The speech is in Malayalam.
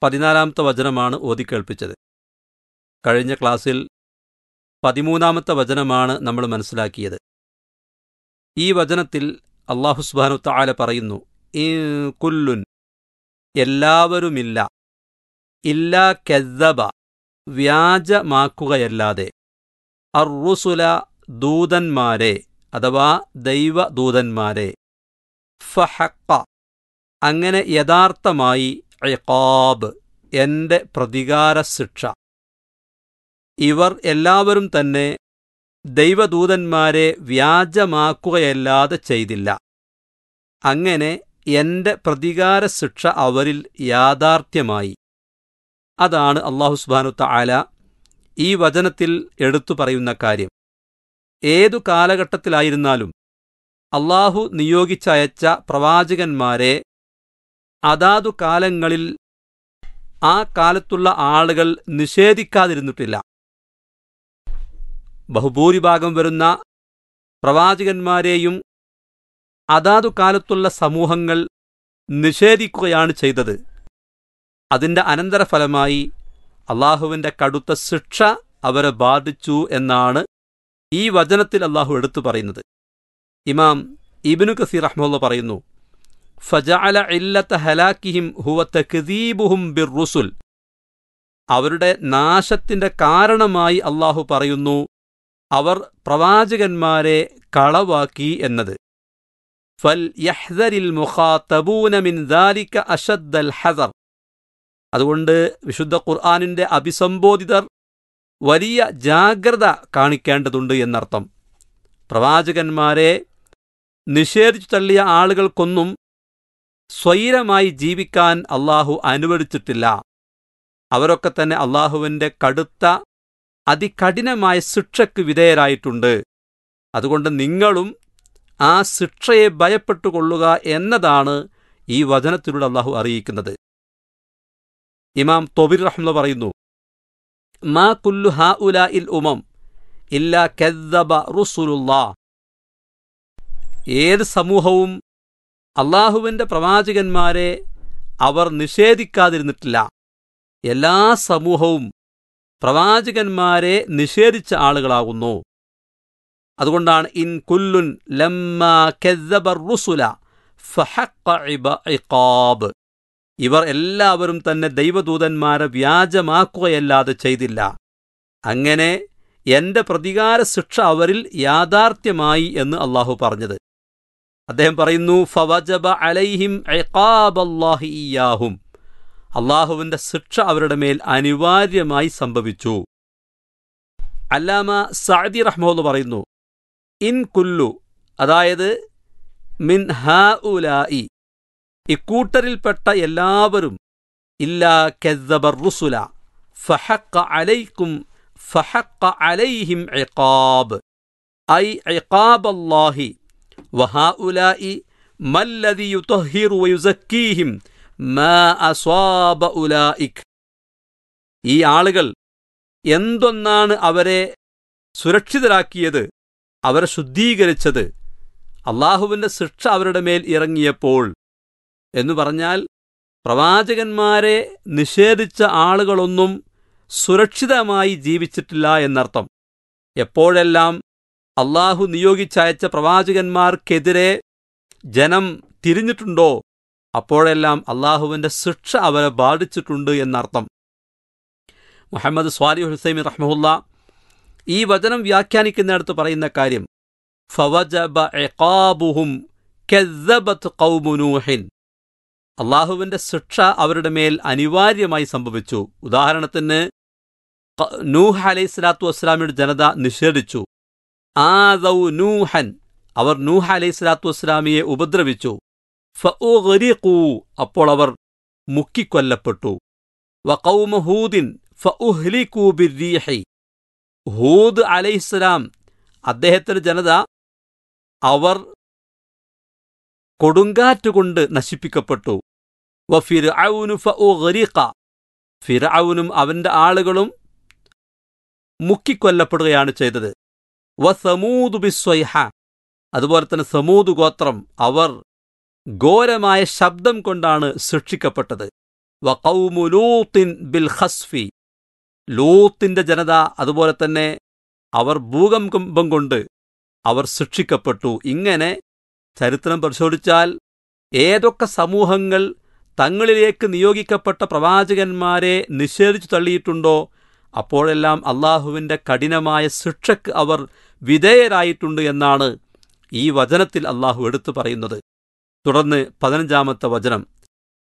പതിനാലാമത്തെ വചനമാണ് ഓതിക്കേൾപ്പിച്ചത് കഴിഞ്ഞ ക്ലാസ്സിൽ പതിമൂന്നാമത്തെ വചനമാണ് നമ്മൾ മനസ്സിലാക്കിയത് ഈ വചനത്തിൽ അള്ളാഹു സുബാനു താല പറയുന്നു "ഈ കുല്ലുൻ എല്ലാവരുമില്ല ഇല്ലാ കെദ്ദബ വ്യാജമാക്കുകയല്ലാതെ അറുസുല ദൂതന്മാരെ അഥവാ ദൈവദൂതന്മാരെ ഫഹക്ക അങ്ങനെ യഥാർത്ഥമായി ഇഖാബ് എന്റെ പ്രതികാര ശിക്ഷ ഇവർ എല്ലാവരും തന്നെ ദൈവദൂതന്മാരെ വ്യാജമാക്കുകയല്ലാതെ ചെയ്തില്ല അങ്ങനെ എന്റെ പ്രതികാര ശിക്ഷ അവരിൽ യാഥാർത്ഥ്യമായി അതാണ് അള്ളാഹു സുബാനു താല ഈ വചനത്തിൽ എടുത്തു പറയുന്ന കാര്യം ഏതു കാലഘട്ടത്തിലായിരുന്നാലും അള്ളാഹു നിയോഗിച്ചയച്ച പ്രവാചകന്മാരെ അതാതു കാലങ്ങളിൽ ആ കാലത്തുള്ള ആളുകൾ നിഷേധിക്കാതിരുന്നിട്ടില്ല ബഹുഭൂരിഭാഗം വരുന്ന പ്രവാചകന്മാരെയും അതാതു കാലത്തുള്ള സമൂഹങ്ങൾ നിഷേധിക്കുകയാണ് ചെയ്തത് അതിന്റെ അനന്തരഫലമായി അള്ളാഹുവിന്റെ കടുത്ത ശിക്ഷ അവരെ ബാധിച്ചു എന്നാണ് ഈ വചനത്തിൽ അള്ളാഹു എടുത്തു പറയുന്നത് ഇമാം ഇബിനു കസീർ റഹ്മുള്ള പറയുന്നു ഫജഅല ഇല്ലത്ത ഹലാക്കിഹിം ഹുവ തക്ദീബുഹും ബിർറുസുൽ അവരുടെ നാശത്തിന്റെ കാരണമായി അള്ളാഹു പറയുന്നു അവർ പ്രവാചകന്മാരെ കളവാക്കി എന്നത് ഫൽ യഹ്ദരിൽ മുഖാത്തബൂന മിൻ ദാലിക അഷദ്ദൽ ഹദർ അതുകൊണ്ട് വിശുദ്ധ ഖുർആാനിന്റെ അഭിസംബോധിതർ വലിയ ജാഗ്രത കാണിക്കേണ്ടതുണ്ട് എന്നർത്ഥം പ്രവാചകന്മാരെ നിഷേധിച്ചു തള്ളിയ ആളുകൾക്കൊന്നും സ്വൈരമായി ജീവിക്കാൻ അള്ളാഹു അനുവദിച്ചിട്ടില്ല അവരൊക്കെ തന്നെ അള്ളാഹുവിന്റെ കടുത്ത അതികഠിനമായ ശിക്ഷയ്ക്ക് വിധേയരായിട്ടുണ്ട് അതുകൊണ്ട് നിങ്ങളും ആ ശിക്ഷയെ ഭയപ്പെട്ടുകൊള്ളുക എന്നതാണ് ഈ വചനത്തിലൂടെ അള്ളാഹു അറിയിക്കുന്നത് ഇമാം തൊബിർ റഹ്മ പറയുന്നു മാ കുല്ലു ഹാ ഉല ഇൽ ഉമം ഇല്ല കെദ്ദബ റുസുലുല്ലാ ഏത് സമൂഹവും അള്ളാഹുവിന്റെ പ്രവാചകന്മാരെ അവർ നിഷേധിക്കാതിരുന്നിട്ടില്ല എല്ലാ സമൂഹവും പ്രവാചകന്മാരെ നിഷേധിച്ച ആളുകളാകുന്നു അതുകൊണ്ടാണ് ഇൻ കുല്ലുൻ ലമ്മ കെദ്ദബർ റുസുല ഫഹഖ ഇബ- ഇഖാബ് ഇവർ എല്ലാവരും തന്നെ ദൈവദൂതന്മാരെ വ്യാജമാക്കുകയല്ലാതെ ചെയ്തില്ല അങ്ങനെ എന്റെ പ്രതികാര ശിക്ഷ അവരിൽ യാഥാർത്ഥ്യമായി എന്ന് അള്ളാഹു പറഞ്ഞത് അദ്ദേഹം പറയുന്നു ഫവജബ അലൈഹിം ഇഖാബല്ലാഹി ഇയ്യാഹും അള്ളാഹുവിന്റെ ശിക്ഷ അവരുടെ മേൽ അനിവാര്യമായി സംഭവിച്ചു അല്ലാമ സഅദി റഹ്മോന്ന് പറയുന്നു ഇൻ കുല്ലു അതായത് മിൻ ഹാ ഉലായി ഇക്കൂട്ടരിൽപ്പെട്ട എല്ലാവരും ഇല്ലാ കെദ്ദബർ റുസുല ഫഹക്ക അലൈക്കും ഫഹക്ക അലൈഹിം ഇഖാബ് ഐ ഇഖാബ് അല്ലാഹി വഹാ ഉലായി മല്ലതി യുതഹിറു വയുസക്കീഹിം മാ അസ്വാബ ഉലായിക് ഈ ആളുകൾ എന്തൊന്നാണ് അവരെ സുരക്ഷിതരാക്കിയത് അവരെ ശുദ്ധീകരിച്ചത് അള്ളാഹുവിന്റെ ശിക്ഷ അവരുടെ മേൽ ഇറങ്ങിയപ്പോൾ എന്നു പറഞ്ഞാൽ പ്രവാചകന്മാരെ നിഷേധിച്ച ആളുകളൊന്നും സുരക്ഷിതമായി ജീവിച്ചിട്ടില്ല എന്നർത്ഥം എപ്പോഴെല്ലാം അള്ളാഹു നിയോഗിച്ചയച്ച പ്രവാചകന്മാർക്കെതിരെ ജനം തിരിഞ്ഞിട്ടുണ്ടോ അപ്പോഴെല്ലാം അള്ളാഹുവിന്റെ ശിക്ഷ അവരെ ബാധിച്ചിട്ടുണ്ട് എന്നർത്ഥം മുഹമ്മദ് സ്വാലി ഹുസൈമി റഹ്മുല്ല ഈ വചനം വ്യാഖ്യാനിക്കുന്നിടത്ത് പറയുന്ന കാര്യം ഫവജബ ഇഖാബുഹും കെദ്ദബത്ത് ഖൗമുനൂഹിൻ അള്ളാഹുവിന്റെ ശിക്ഷ അവരുടെ മേൽ അനിവാര്യമായി സംഭവിച്ചു ഉദാഹരണത്തിന് ഖ- നൂഹ് അലൈഹി സ്വലാത്തു വസ്സലാമിയുടെ ജനത നിഷേധിച്ചു ആദൗ നൂഹൻ അവർ നൂഹ് അലൈഹി സ്വലാത്തു വസ്സലാമിയെ ഉപദ്രവിച്ചു ഫഉഗ്രിഖൂ അപ്പോൾ അവർ മുക്കിക്കൊല്ലപ്പെട്ടു വഖൗമ ഹൂദിൻ ഫഉഹ്ലികൂ ബിർരീഹി ഹൂദ് അലൈഹിസ്സലാം അദ്ദേഹത്തിന്റെ ജനത അവർ കൊടുങ്കാറ്റുകൊണ്ട് നശിപ്പിക്കപ്പെട്ടു വ ഫിർഔനു ഫഉഗ്രിഖ ഫിർഔനും അവന്റെ ആളുകളും മുക്കിക്കൊല്ലപ്പെടുകയാണ് ചെയ്തത് വ സമൂദു ബിസ്വൈഹ അതുപോലെ തന്നെ സമൂദ് ഗോത്രം അവർ ഘോരമായ ശബ്ദം കൊണ്ടാണ് ശിക്ഷിക്കപ്പെട്ടത് വഖൗമു ലൂത്തിൻ ബിൽ ഖസ്ഫി ലൂത്തിന്റെ ജനത അതുപോലെ തന്നെ അവർ ഭൂകമ്പം കൊണ്ട് അവർ ശിക്ഷിക്കപ്പെട്ടു ഇങ്ങനെ ചരിത്രം പരിശോധിച്ചാൽ ഏതൊക്കെ സമൂഹങ്ങൾ തങ്ങളിലേക്ക് നിയോഗിക്കപ്പെട്ട പ്രവാചകന്മാരെ നിഷേധിച്ചു തള്ളിയിട്ടുണ്ടോ അപ്പോഴെല്ലാം അള്ളാഹുവിൻ്റെ കഠിനമായ ശിക്ഷയ്ക്ക് അവർ വിധേയരായിട്ടുണ്ട് എന്നാണ് ഈ വചനത്തിൽ അള്ളാഹു എടുത്തു പറയുന്നത് തുടർന്ന് പതിനഞ്ചാമത്തെ വചനം